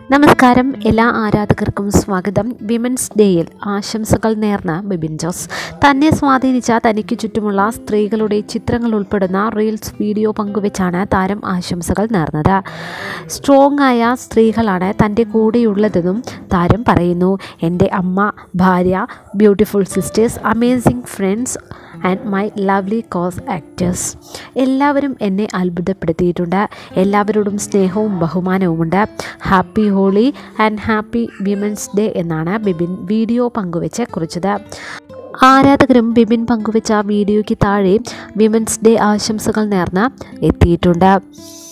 നമസ്കാരം എല്ലാ ആരാധകർക്കും സ്വാഗതം വിമൻസ് ഡേയിൽ ആശംസകൾ നേർന്ന ബിബിൻ ജോസ് തന്നെ സ്വാധീനിച്ച തനിക്ക് ചുറ്റുമുള്ള സ്ത്രീകളുടെ ചിത്രങ്ങൾ ഉൾപ്പെടുന്ന റീൽസ് വീഡിയോ പങ്കുവെച്ചാണ് താരം ആശംസകൾ നേർന്നത് സ്ട്രോങ് ആയ സ്ത്രീകളാണ് തൻ്റെ കൂടെയുള്ളതെന്നും താരം പറയുന്നു എൻ്റെ അമ്മ ഭാര്യ beautiful sisters amazing friends and my lovely cos actors എല്ലാവരും എന്നെ അത്ഭുതപ്പെടുത്തിയിട്ടുണ്ട് എല്ലാവരോടും സ്നേഹവും ബഹുമാനവുമുണ്ട് happy Holi and happy women's day എന്നാണ് ബിബിൻ വീഡിയോ പങ്കുവെച്ച് കുറിച്ചത് ആരാധകരും ബിബിൻ പങ്കുവെച്ച വീഡിയോയ്ക്ക് താഴെ വിമൻസ് ഡേ ആശംസകൾ നേർന്ന് എത്തിയിട്ടുണ്ട്